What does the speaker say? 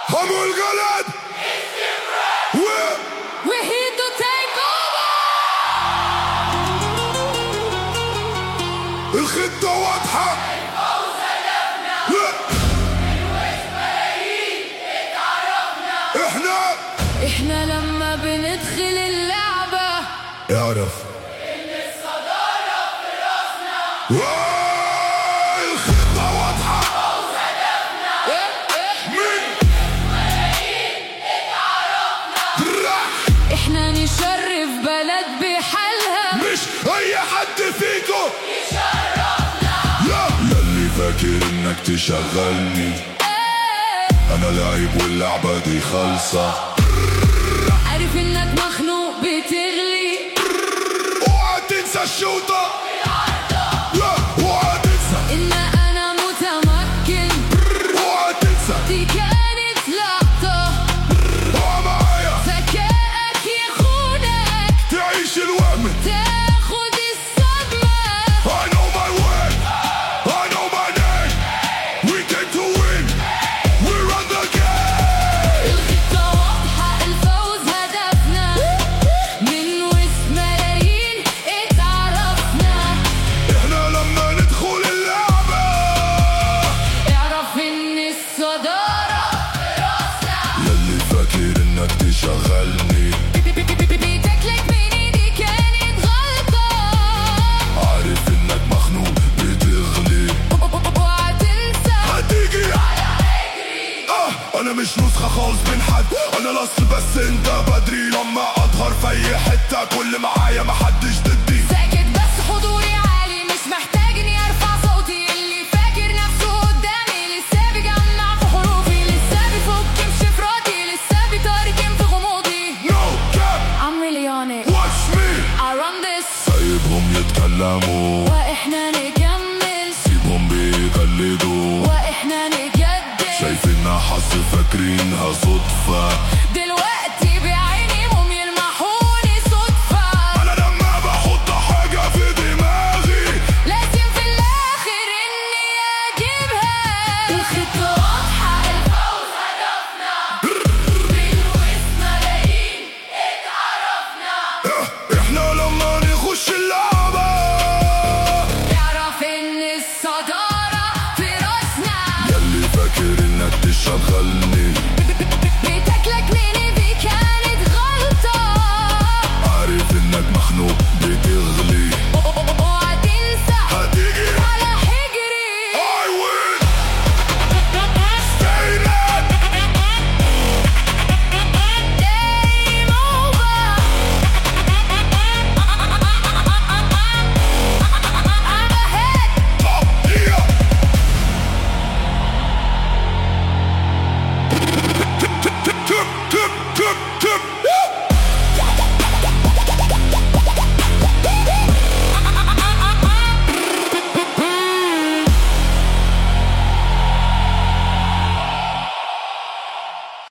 ابو الجلد و We're here to take over. الخطة واضحة لا. احنا احنا لما بندخل اللعبة اعرف واي، الخطة واضحة مين راح احنا نشرف بلد بحالها مش اي حد فيكو لا يلي فاكر انك تشغلني انا لعيب واللعبة دي خالصة عارف انك مخنوق بتغلي اوعى تنسى الشوطة لا اوعى تنسى ان انا متمكن اوعى تنسى دي كانت لقطة اوعى معايا ذكائك يخونك تعيش الوهم تاخد الصدمة I know my way I know my name We came to win We run the game الخطة واضحة الفوز هدفنا من وسط ملايين اتعرفنا احنا لما ندخل اللعبة اعرف ان الصدارة راسنا يلي فاكر انك تشغلني بتاكلك من ايدي كانت غلطة عارف انك مخنوق بتغلي اوعى تنسى هتيجي اه انا مش نسخة خالص من حد انا الاصل بس انت بدري لما اظهر في اي حتة كل معايا محدش ضدي ساكت بس حضوري عالي مش محتاج اني ارفع صوتي اللي فاكر نفسه قدامي لسه بيجمع في حروفي لسه بيفك في شفراتي لسه بيترجم في غموضي No cap I'm really on it watch me I run this سايبهم يتكلموا واحنا نكمل سيبهم بيقلدوا واحنا نجدد شايفينها حظ فاكرينها صدفة دلوقتي بعينيهم يلمحوني صدفة انا لما بحط حاجة في دماغي لازم في الاخر اني اجيبها الخطة واضحة الفوز هدفنا من وسط ملايين اتعرفنا احنا لما نخش اللعبة اعرف ان الصدارة في راسنا يلي فاكر انك تشغلني بتاكلك